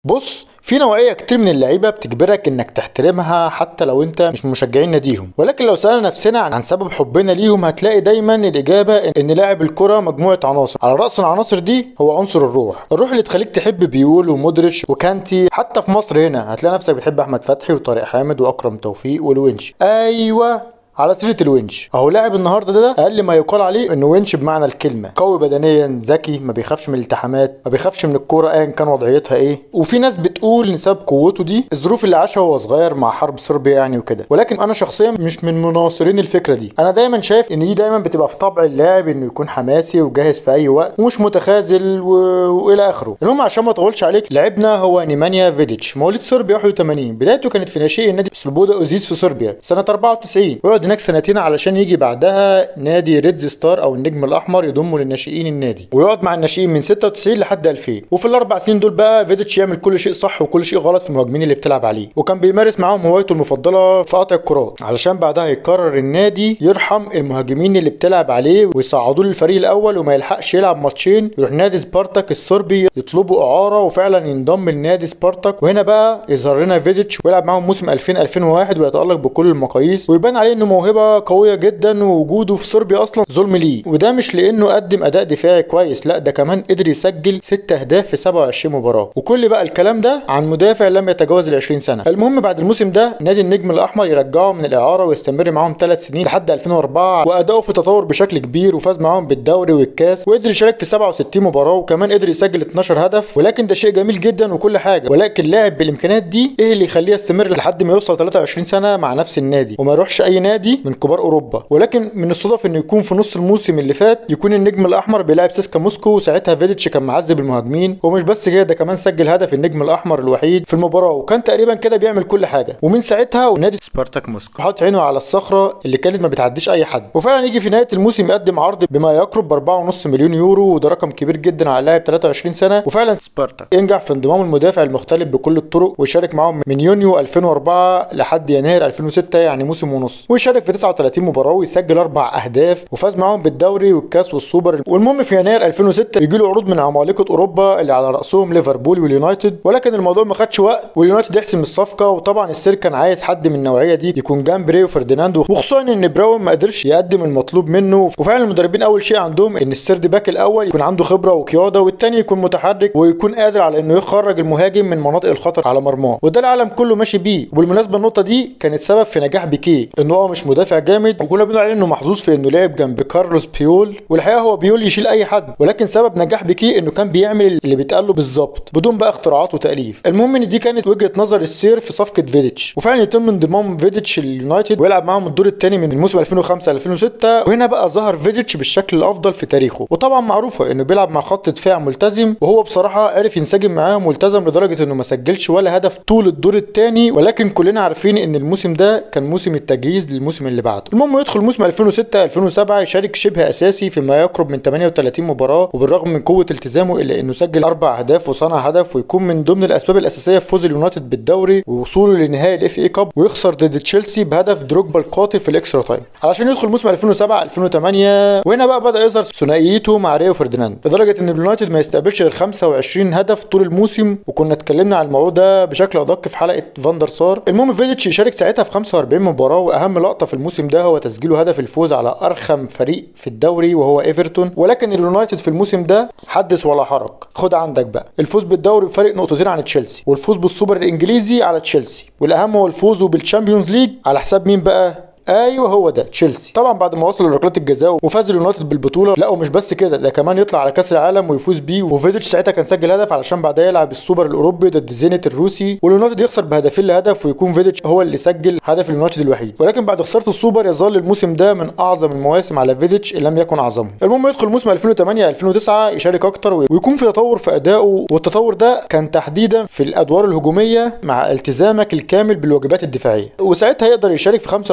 بص في نوعيه كتير من اللعيبه بتجبرك انك تحترمها حتى لو انت مش من مشجعين ناديهم ولكن لو سالنا نفسنا عن سبب حبنا ليهم هتلاقي دايما الاجابه ان لاعب الكره مجموعه عناصر على راس العناصر دي هو عنصر الروح الروح اللي تخليك تحب بيول ومودريتش وكانتي حتى في مصر هنا هتلاقي نفسك بتحب احمد فتحي وطارق حامد واكرم توفيق والونش ايوه على سيره الونش اهو لاعب النهارده ده اقل ما يقال عليه انه ونش بمعنى الكلمه قوي بدنيا ذكي ما بيخافش من الالتحامات ما بيخافش من الكوره ايا كان وضعيتها ايه وفي ناس بتقول ان سبب قوته دي الظروف اللي عاشها وهو صغير مع حرب صربيا يعني وكده ولكن انا شخصيا مش من مناصرين الفكره دي انا دايما شايف ان دي دايما بتبقى في طبع اللاعب انه يكون حماسي وجاهز في اي وقت ومش متخاذل و... والى اخره المهم عشان ما اطولش عليك لعبنا هو نيمانيا فيديتش مواليد صربيا 81 بدايته كانت في ناشئ النادي سلوبودا اوزيس في صربيا سنه 94 ويقعد هناك سنتين علشان يجي بعدها نادي ريدز ستار او النجم الاحمر يضمه للناشئين النادي ويقعد مع الناشئين من 96 لحد 2000 وفي الاربع سنين دول بقى فيديتش يعمل كل شيء صح وكل شيء غلط في المهاجمين اللي بتلعب عليه وكان بيمارس معاهم هوايته المفضله في قطع الكرات علشان بعدها يقرر النادي يرحم المهاجمين اللي بتلعب عليه ويصعدوه للفريق الاول وما يلحقش يلعب ماتشين يروح نادي سبارتاك الصربي يطلبوا اعاره وفعلا ينضم لنادي سبارتاك وهنا بقى يظهر لنا فيديتش ويلعب معاهم موسم 2000 2001 ويتالق بكل المقاييس ويبان عليه انه موهبه قويه جدا ووجوده في صربيا اصلا ظلم ليه وده مش لانه قدم اداء دفاعي كويس لا ده كمان قدر يسجل 6 اهداف في 27 مباراه وكل بقى الكلام ده عن مدافع لم يتجاوز ال 20 سنه المهم بعد الموسم ده نادي النجم الاحمر يرجعه من الاعاره ويستمر معاهم 3 سنين لحد 2004 واداؤه في تطور بشكل كبير وفاز معاهم بالدوري والكاس وقدر يشارك في 67 مباراه وكمان قدر يسجل 12 هدف ولكن ده شيء جميل جدا وكل حاجه ولكن لاعب بالامكانيات دي ايه اللي يخليه يستمر لحد ما يوصل 23 سنه مع نفس النادي وما يروحش اي نادي من كبار اوروبا ولكن من الصدف انه يكون في نص الموسم اللي فات يكون النجم الاحمر بيلعب سيسكا موسكو وساعتها فيديتش كان معذب المهاجمين ومش بس كده ده كمان سجل هدف النجم الاحمر الوحيد في المباراه وكان تقريبا كده بيعمل كل حاجه ومن ساعتها ونادي سبارتاك موسكو حاطط عينه على الصخره اللي كانت ما بتعديش اي حد وفعلا يجي في نهايه الموسم يقدم عرض بما يقرب ب 4.5 مليون يورو وده رقم كبير جدا على لاعب 23 سنه وفعلا سبارتاك ينجح في انضمام المدافع المختلف بكل الطرق ويشارك معاهم من يونيو 2004 لحد يناير 2006 يعني موسم ونص ويشارك في 39 مباراه ويسجل اربع اهداف وفاز معاهم بالدوري والكاس والسوبر والمهم في يناير 2006 يجي له عروض من عمالقه اوروبا اللي على راسهم ليفربول واليونايتد ولكن الموضوع ما خدش وقت واليونايتد يحسم الصفقه وطبعا السير كان عايز حد من النوعيه دي يكون جنب ريو فرديناندو وخصوصا ان براون ما قدرش يقدم المطلوب منه وفعلا المدربين اول شيء عندهم ان السيرد باك الاول يكون عنده خبره وقياده والتاني يكون متحرك ويكون قادر على انه يخرج المهاجم من مناطق الخطر على مرماه وده العالم كله ماشي بيه وبالمناسبه النقطه دي كانت سبب في نجاح بيكيه انه هو مش مدافع جامد وكنا بنقول عليه انه محظوظ في انه لعب جنب كارلوس بيول والحقيقه هو بيول يشيل اي حد ولكن سبب نجاح بيكيه انه كان بيعمل اللي بيتقال له بالظبط بدون بقى اختراعات وتاليف المهم ان دي كانت وجهه نظر السير في صفقه فيديتش وفعلا يتم انضمام فيديتش اليونايتد ويلعب معاهم الدور الثاني من الموسم 2005 2006 وهنا بقى ظهر فيديتش بالشكل الافضل في تاريخه وطبعا معروفه انه بيلعب مع خط دفاع ملتزم وهو بصراحه عرف ينسجم معاهم والتزم لدرجه انه ما سجلش ولا هدف طول الدور الثاني ولكن كلنا عارفين ان الموسم ده كان موسم التجهيز للموسم اللي بعده المهم يدخل موسم 2006 2007 يشارك شبه اساسي في ما يقرب من 38 مباراه وبالرغم من قوه التزامه الا انه سجل اربع اهداف وصنع هدف ويكون من ضمن الاسباب الاساسيه في فوز اليونايتد بالدوري ووصوله لنهائي الاف اي كاب ويخسر ضد تشيلسي بهدف دروجبا القاتل في الاكسترا تايم علشان يدخل موسم 2007 2008 وهنا بقى بدا يظهر ثنائيته مع ريو فرديناند لدرجه ان اليونايتد ما يستقبلش غير 25 هدف طول الموسم وكنا اتكلمنا عن الموضوع ده بشكل ادق في حلقه فاندر سار المهم فيديتش يشارك ساعتها في 45 مباراه واهم لقطه في الموسم ده هو تسجيله هدف الفوز على ارخم فريق في الدوري وهو ايفرتون ولكن اليونايتد في الموسم ده حدث ولا حرج خد عندك بقى الفوز بالدوري بفرق نقطتين عن تشيلسي والفوز بالسوبر الانجليزي على تشيلسي والاهم هو الفوز بالتشامبيونز ليج على حساب مين بقى ايوه هو ده تشيلسي طبعا بعد ما وصل لركلات الجزاء وفاز اليونايتد بالبطوله لا ومش بس كده ده كمان يطلع على كاس العالم ويفوز بيه وفيديتش ساعتها كان سجل هدف علشان بعدها يلعب السوبر الاوروبي ضد زينت الروسي واليونايتد يخسر بهدفين لهدف ويكون فيديتش هو اللي سجل هدف اليونايتد الوحيد ولكن بعد خساره السوبر يظل الموسم ده من اعظم المواسم على فيديتش ان لم يكن اعظمه المهم يدخل موسم 2008 2009 يشارك اكتر ويكون في تطور في ادائه والتطور ده كان تحديدا في الادوار الهجوميه مع التزامك الكامل بالواجبات الدفاعيه وساعتها يقدر يشارك في 55 مباراه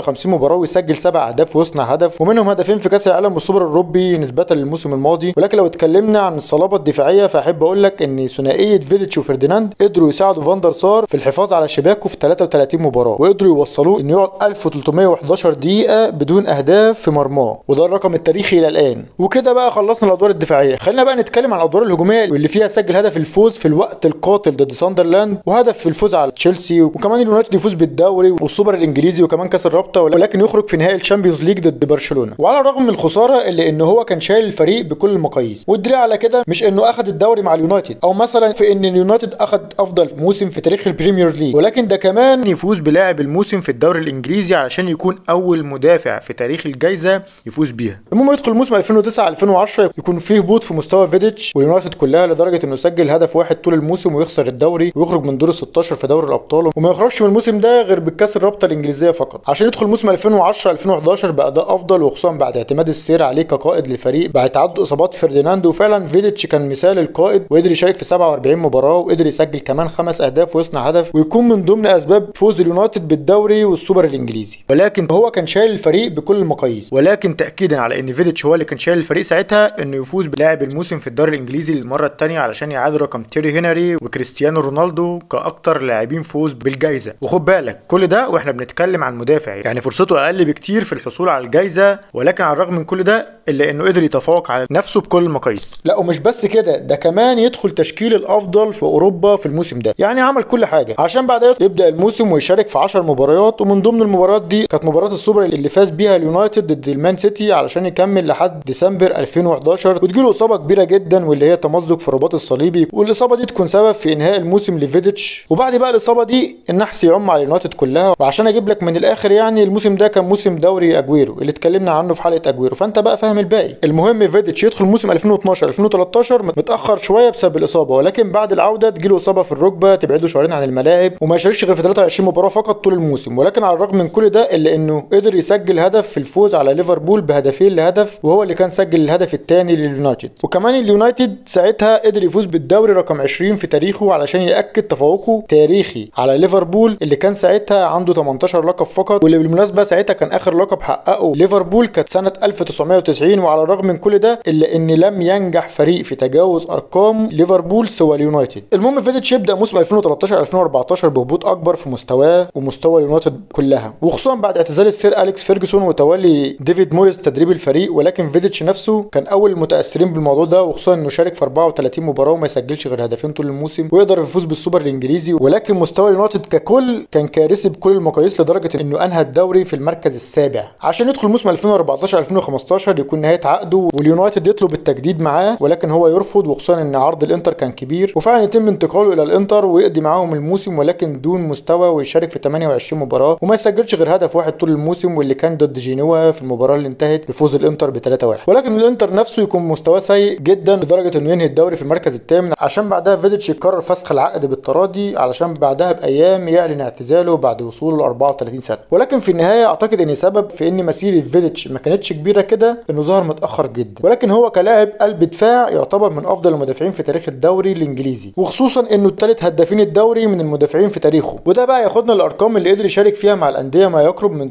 مباراه ويسجل سبع اهداف ويصنع هدف ومنهم هدفين في كاس العالم والسوبر الاوروبي نسبه للموسم الماضي ولكن لو اتكلمنا عن الصلابه الدفاعيه فاحب اقول لك ان ثنائيه فيديتش وفرديناند قدروا يساعدوا فاندر سار في الحفاظ على شباكه في 33 مباراه وقدروا يوصلوه انه يقعد 1311 دقيقه بدون اهداف في مرماه وده الرقم التاريخي الى الان وكده بقى خلصنا الادوار الدفاعيه خلينا بقى نتكلم عن الادوار الهجوميه واللي فيها سجل هدف الفوز في الوقت القاتل ضد ساندرلاند وهدف في الفوز على تشيلسي وكمان اليونايتد يفوز بالدوري والسوبر الانجليزي وكمان كاس الرابطه ولكن يخرج في نهائي الشامبيونز ليج ضد برشلونه وعلى الرغم من الخساره اللي ان هو كان شايل الفريق بكل المقاييس والدليل على كده مش انه اخذ الدوري مع اليونايتد او مثلا في ان اليونايتد اخذ افضل موسم في تاريخ البريمير ليج ولكن ده كمان يفوز بلاعب الموسم في الدوري الانجليزي علشان يكون اول مدافع في تاريخ الجائزه يفوز بيها المهم يدخل موسم 2009 2010 يكون فيه هبوط في مستوى فيديتش واليونايتد كلها لدرجه انه سجل هدف واحد طول الموسم ويخسر الدوري ويخرج من دور ال 16 في دوري الابطال وما يخرجش من الموسم ده غير بالكاس الرابطه الانجليزيه فقط عشان يدخل موسم 2010 2011 باداء افضل وخصوصا بعد اعتماد السير عليه كقائد للفريق بعد تعدد اصابات فرديناندو وفعلا فيديتش كان مثال القائد وقدر يشارك في 47 مباراه وقدر يسجل كمان خمس اهداف ويصنع هدف ويكون من ضمن اسباب فوز اليونايتد بالدوري والسوبر الانجليزي ولكن هو كان شايل الفريق بكل المقاييس ولكن تاكيدا على ان فيديتش هو اللي كان شايل الفريق ساعتها انه يفوز بلاعب الموسم في الدوري الانجليزي للمره الثانيه علشان يعادل رقم تيري هنري وكريستيانو رونالدو كاكتر لاعبين فوز بالجائزه وخد بالك كل ده واحنا بنتكلم عن مدافع يعني فرصته اقل بكتير في الحصول على الجائزه ولكن على الرغم من كل ده الا انه قدر يتفوق على نفسه بكل المقاييس لا ومش بس كده ده كمان يدخل تشكيل الافضل في اوروبا في الموسم ده يعني عمل كل حاجه عشان بعدها يبدا الموسم ويشارك في 10 مباريات ومن ضمن المباريات دي كانت مباراه السوبر اللي فاز بيها اليونايتد ضد المان سيتي علشان يكمل لحد ديسمبر 2011 وتجيله اصابه كبيره جدا واللي هي تمزق في الرباط الصليبي والاصابه دي تكون سبب في انهاء الموسم لفيديتش وبعد بقى الاصابه دي النحس يعم على اليونايتد كلها وعشان اجيب لك من الاخر يعني الموسم ده كان موسم دوري اجويرو اللي اتكلمنا عنه في حلقه اجويرو فانت بقى فاهم الباقي المهم فيديتش يدخل موسم 2012 2013 متاخر شويه بسبب الاصابه ولكن بعد العوده تجيله اصابه في الركبه تبعده شهرين عن الملاعب وما يشاركش غير في 23 مباراه فقط طول الموسم ولكن على الرغم من كل ده الا انه قدر يسجل هدف في الفوز على ليفربول بهدفين لهدف وهو اللي كان سجل الهدف الثاني لليونايتد وكمان اليونايتد ساعتها قدر يفوز بالدوري رقم 20 في تاريخه علشان ياكد تفوقه تاريخي على ليفربول اللي كان ساعتها عنده 18 لقب فقط واللي بالمناسبه ساعتها كان اخر لقب حققه ليفربول كانت سنه 1990 وعلى الرغم من كل ده الا ان لم ينجح فريق في تجاوز ارقام ليفربول سوى اليونايتد المهم فيديتش يبدا موسم 2013 2014 بهبوط اكبر في مستواه ومستوى اليونايتد كلها وخصوصا بعد اعتزال السير اليكس فيرجسون وتولي ديفيد مويز تدريب الفريق ولكن فيديتش نفسه كان اول المتاثرين بالموضوع ده وخصوصا انه شارك في 34 مباراه وما يسجلش غير هدفين طول الموسم ويقدر يفوز بالسوبر الانجليزي ولكن مستوى اليونايتد ككل كان كارثي بكل المقاييس لدرجه انه انهى الدوري في المركز السابع عشان يدخل موسم 2014 2015 يكون نهايه عقده واليونايتد يطلب التجديد معاه ولكن هو يرفض وخصوصا ان عرض الانتر كان كبير وفعلا يتم انتقاله الى الانتر ويقضي معاهم الموسم ولكن دون مستوى ويشارك في 28 مباراه وما يسجلش غير هدف واحد طول الموسم واللي كان ضد جينوا في المباراه اللي انتهت بفوز الانتر ب 3-1 ولكن الانتر نفسه يكون مستواه سيء جدا لدرجه انه ينهي الدوري في المركز الثامن عشان بعدها فيديتش يقرر فسخ العقد بالتراضي علشان بعدها بايام يعلن اعتزاله بعد وصوله ل 34 سنه ولكن في النهايه اعتقد ان سبب في ان مسيره فيديتش ما كانتش كبيره كده انه ظهر متاخر جدا ولكن هو كلاعب قلب دفاع يعتبر من افضل المدافعين في تاريخ الدوري الانجليزي وخصوصا انه الثالث هدافين الدوري من المدافعين في تاريخه وده بقى ياخدنا الارقام اللي قدر يشارك فيها مع الانديه ما يقرب من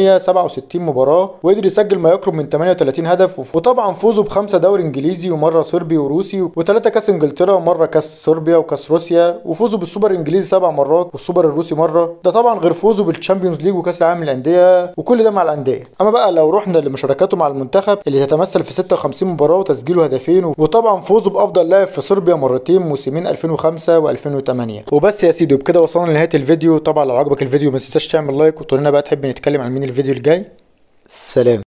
367 مباراه وقدر يسجل ما يقرب من 38 هدف وطبعا فوزه بخمسه دوري انجليزي ومره صربي وروسي وثلاثه كاس انجلترا ومره كاس صربيا وكاس روسيا وفوزه بالسوبر الانجليزي سبع مرات والسوبر الروسي مره ده طبعا غير فوزه بالتشامبيونز ليج وكاس العالم للانديه وكل ده مع الانديه اما بقى لو رحنا لمشاركاته مع المنتخب اللي تتمثل في 56 مباراه وتسجيله هدفين وطبعا فوزه بافضل لاعب في صربيا مرتين موسمين 2005 و2008 وبس يا سيدي وبكده وصلنا لنهايه الفيديو طبعا لو عجبك الفيديو ما تنساش تعمل لايك وتقول لنا بقى تحب نتكلم عن مين الفيديو الجاي سلام